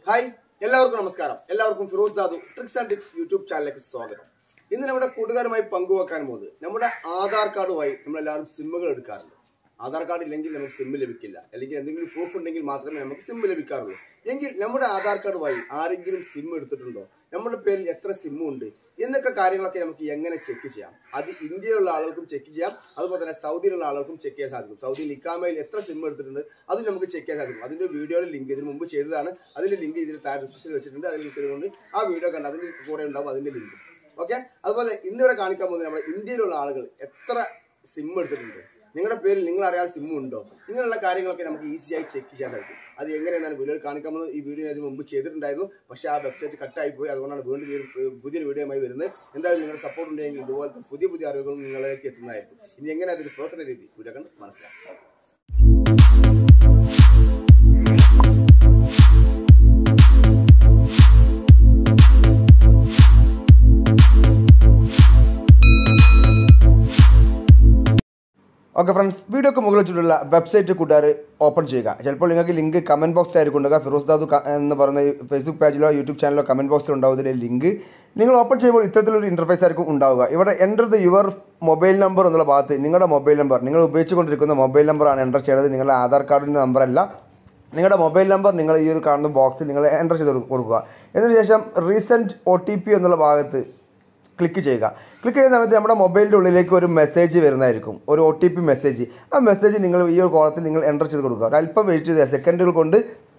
hi എല്ലാവർക്കും നമസ്കാരം എല്ലാവർക്കും Firoz Dadu tricks and tips YouTube ചാനലിലേക്ക് സ്വാഗതം ഇന്ന് നമ്മുടെ കൂട്ടുകാരുമായി പങ്കുവെക്കാൻ പോകുന്നത് നമ്മുടെ ആധാർ കാർഡുമായി നമ്മളെല്ലാവരും സിമ്മുകൾ എടുക്കാറുണ്ട് ആധാർ കാർഡ് ഇല്ലെങ്കിൽ നമുക്ക് സിമ്മ് ലഭിക്കില്ല അല്ലെങ്കിൽ എന്തെങ്കിലും പ്രൂഫ് ഉണ്ടെങ്കിൽ മാത്രമേ നമുക്ക് സിമ്മ് ലഭിക്കാറുള്ളൂ എങ്കിൽ നമ്മുടെ ആധാർ കാർഡുമായി ആരെങ്കിലും സിം എടുത്തിട്ടുണ്ടോ നമ്മുടെ പേരിൽ എത്ര സിമ്മ് ഉണ്ട് എന്നൊക്കെ കാര്യങ്ങളൊക്കെ നമുക്ക് എങ്ങനെ ചെക്ക് ചെയ്യാം അത് ഇന്ത്യയിലുള്ള ആളുകൾക്കും ചെക്ക് ചെയ്യാം അതുപോലെ തന്നെ സൗദിയിലുള്ള ആളുകൾക്കും ചെക്ക് ചെയ്യാൻ സാധിക്കും സൗദിയിൽ ഇക്കാമയിൽ എത്ര സിം എടുത്തിട്ടുണ്ട് അത് നമുക്ക് ചെക്ക് ചെയ്യാൻ സാധിക്കും അതിന്റെ വീഡിയോയുടെ ലിങ്ക് ഇതിന് മുമ്പ് ചെയ്തതാണ് അതിന്റെ ലിങ്ക് ഇതിൽ താഴെ ഡിസ്ക്രിപ്ഷനിൽ വെച്ചിട്ടുണ്ട് അതിൽ ക്ലിക്ക് ചെയ്തുകൊണ്ട് ആ വീഡിയോ കണ്ട് അതിന് കൂടെ ഉണ്ടാവും അതിന്റെ ലിങ്ക് ഓക്കെ അതുപോലെ ഇന്നിവിടെ കാണിക്കാൻ പോകുന്നത് നമ്മുടെ ഇന്ത്യയിലുള്ള ആളുകൾ എത്ര സിം എടുത്തിട്ടുണ്ട് നിങ്ങളുടെ പേരിൽ നിങ്ങൾ അറിയാതെ സിം ഉണ്ടോ ഇങ്ങനെയുള്ള കാര്യങ്ങളൊക്കെ നമുക്ക് ഈസിയായി ചെക്ക് ചെയ്യാൻ സാധിക്കും അത് എങ്ങനെയെന്നാണ് വീഡിയോയിൽ കാണിക്കാൻ പോകുന്നത് ഈ വീഡിയോ അതിന് മുമ്പ് ചെയ്തിട്ടുണ്ടായിരുന്നു പക്ഷേ ആ വെബ്സൈറ്റ് കട്ടായി പോയി അതുകൊണ്ടാണ് വീണ്ടും ഈ ഒരു പുതിയൊരു വീഡിയോയുമായി വരുന്നത് എന്തായാലും നിങ്ങളുടെ സപ്പോർട്ട് ഉണ്ടെങ്കിൽ ഇതുപോലത്തെ പുതിയ പുതിയ അറിവുകൾ നിങ്ങളിലേക്ക് എത്തുന്നതായിരിക്കും ഇനി എങ്ങനെ അതിന് പ്രവർത്തന രീതി വീഡിയോ കണ്ട് മനസ്സിലാക്കാം ഓക്കെ ഫ്രണ്ട്സ് വീഡിയോക്ക് മുകളിൽ വെച്ചിട്ടുള്ള വെബ്സൈറ്റ് കൂട്ടുകാർ ഓപ്പൺ ചെയ്യുക ചിലപ്പോൾ നിങ്ങൾക്ക് ലിങ്ക് കമൻറ്റ് ബോക്സിൽ ആയിരിക്കും ഉണ്ടാകുക ഫിറോസ് ദാദു ക- എന്ന് പറയുന്ന ഈ ഫേസ്ബുക്ക് പേജിലോ യൂട്യൂബ് ചാനലിലോ കമൻറ്റ് ബോക്സിൽ ഉണ്ടാവും ഇതിൻ്റെ ലിങ്ക് നിങ്ങൾ ഓപ്പൺ ചെയ്യുമ്പോൾ ഇത്തരത്തിലൊരു ഇൻ്റർഫേസ് ആയിരിക്കും ഉണ്ടാവുക ഇവിടെ enter the your mobile number എന്നുള്ള ഭാഗത്ത് നിങ്ങളുടെ മൊബൈൽ നമ്പർ നിങ്ങൾ ഉപയോഗിച്ചുകൊണ്ടിരിക്കുന്ന മൊബൈൽ നമ്പറാണ് എൻ്റർ ചെയ്യേണ്ടത് നിങ്ങളുടെ ആധാർ കാർഡിൻ്റെ നമ്പറല്ല നിങ്ങളുടെ മൊബൈൽ നമ്പർ നിങ്ങൾ ഈ ഒരു കാണുന്ന ബോക്സിൽ നിങ്ങൾ എൻ്റർ ചെയ്ത് കൊടു- കൊടുക്കുക എന്നതിന് ശേഷം റീസെൻറ്റ് ഒ ടി പി എന്നുള്ള ഭാഗത്ത് ക്ലിക്ക് ചെയ്യുക ക്ലിക്ക് ചെയ്യുന്ന സമയത്ത് നമ്മുടെ മൊബൈലിൻ്റെ ഉള്ളിലേക്ക് ഒരു മെസ്സേജ് വരുന്നതായിരിക്കും ഒരു ഒ ടി പി മെസ്സേജ് ആ മെസ്സേജ് നിങ്ങൾ ഈ ഒരു കോളത്തിൽ നിങ്ങൾ എൻ്റർ ചെയ്ത് കൊടുക്കുക ഒരു അല്പം വെയിറ്റ് ചെയ്ത സെക്കൻഡുകൾ കൊണ്ട്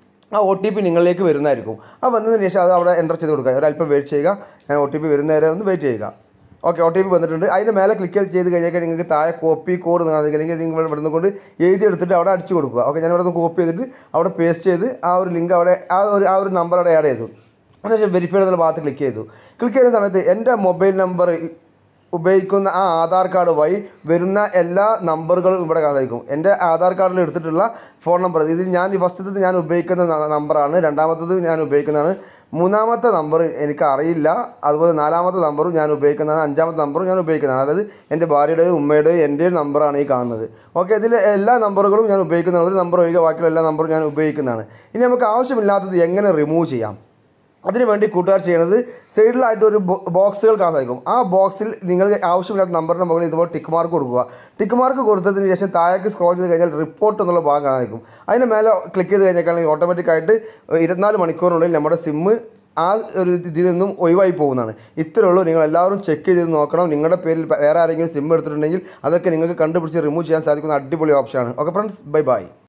ആ ഒ ടി പി നിങ്ങളിലേക്ക് വരുന്നതായിരിക്കും ആ വന്നതിന് ശേഷം അത് അവിടെ എൻ്റർ ചെയ്ത് കൊടുക്കുക ഒരു അല്പം വെയിറ്റ് ചെയ്യുക ഞാൻ ഒ ടി പി വരുന്നവരെ ഒന്ന് വെയിറ്റ് ചെയ്യുക ഓക്കെ ഒ ടി പി വന്നിട്ടുണ്ട് അതിൻ്റെ മേലെ ക്ലിക്ക് ചെയ്ത് കഴിഞ്ഞാൽ നിങ്ങൾക്ക് താഴെ കോപ്പി കോഡ് അല്ലെങ്കിൽ നിങ്ങൾ ഇവിടുന്ന് കൊണ്ട് എഴുതി എടുത്തിട്ട് അവിടെ അടിച്ചു കൊടുക്കുക ഓക്കെ ഞാൻ ഇവിടെ നിന്ന് കോപ്പി ചെയ്തിട്ട് അവിടെ പേസ്റ്റ് ചെയ്ത് ആ ഒരു ലിങ്ക് അവിടെ ആ ഒരു ആ ഒരു നമ്പർ അവിടെ ആഡ് ചെയ്തു അതിനുശേഷം വെരിഫൈ എന്നുള്ള ഭാഗത്ത് ക്ലിക്ക് ചെയ്തു ക്ലിക്ക് ചെയ്യുന്ന സമയത്ത് എൻ്റെ മൊബൈൽ നമ്പർ ഉപയോഗിക്കുന്ന ആ ആധാർ കാർഡ് വഴി വരുന്ന എല്ലാ നമ്പറുകളും ഇവിടെ കാണാതിരിക്കും എൻ്റെ ആധാർ കാർഡിൽ എടുത്തിട്ടുള്ള ഫോൺ നമ്പർ ഇതിൽ ഞാൻ ഈ ഫസ്റ്റത്തെ ഞാൻ ഉപയോഗിക്കുന്ന ന- നമ്പറാണ് രണ്ടാമത്തത് ഞാൻ ഉപയോഗിക്കുന്നതാണ് മൂന്നാമത്തെ നമ്പർ എനിക്ക് അറിയില്ല അതുപോലെ നാലാമത്തെ നമ്പറും ഞാൻ ഉപയോഗിക്കുന്നതാണ് അഞ്ചാമത്തെ നമ്പറും ഞാൻ ഉപയോഗിക്കുന്നതാണ് അതായത് എൻ്റെ ഭാര്യയുടെയും ഉമ്മയുടെയും എൻ്റെയും നമ്പറാണ് ഈ കാണുന്നത് ഓക്കെ ഇതിൽ എല്ലാ നമ്പറുകളും ഞാൻ ഉപയോഗിക്കുന്നതാണ് ഒരു നമ്പർ ഒഴികെ ബാക്കിയുള്ള എല്ലാ നമ്പറും ഞാൻ ഉപയോഗിക്കുന്നതാണ് ഇനി നമുക്ക് ആവശ്യമില്ലാത്തത് എങ്ങനെ റിമൂവ് ചെയ്യാം അതിനുവേണ്ടി കൂട്ടുകാർ ചെയ്യുന്നത് സൈഡിലായിട്ട് ഒരു ബോ- ബോക്സുകൾ കാണാൻ സാധിക്കും ആ ബോക്സിൽ നിങ്ങൾ ആവശ്യമില്ലാത്ത നമ്പറിൻ്റെ മുകളിൽ ഇതുപോലെ ടിക്ക് മാർക്ക് കൊടുക്കുക ടിക്ക് മാർക്ക് കൊടുത്തതിന് ശേഷം താഴേക്ക് സ്ക്രോൾ ചെയ്ത് കഴിഞ്ഞാൽ റിപ്പോർട്ട് എന്നുള്ള ഭാഗം കാണാൻ സാധിക്കും അതിന് മേലെ ക്ലിക്ക് ചെയ്ത് കഴിഞ്ഞാൽ ഓട്ടോമാറ്റിക്കായിട്ട് ഇരുപത്തിനാല് മണിക്കൂറിനുള്ളിൽ നമ്മുടെ സിമ്മ് ആ ഒരു ഇതിൽ നിന്നും ഒഴിവായി പോകുന്നതാണ് ഇത്രയേ ഉള്ളൂ നിങ്ങൾ എല്ലാവരും ചെക്ക് ചെയ്ത് നോക്കണം നിങ്ങളുടെ പേരിൽ വേറെ ആരെങ്കിലും സിം എടുത്തിട്ടുണ്ടെങ്കിൽ അതൊക്കെ നിങ്ങൾക്ക് കണ്ടുപിടിച്ച് റിമൂവ് ചെയ്യാൻ സാധിക്കുന്ന അടിപൊളി ഓപ്ഷനാണ് ഓക്കെ ഫ്രണ്ട്സ് ബൈ ബൈ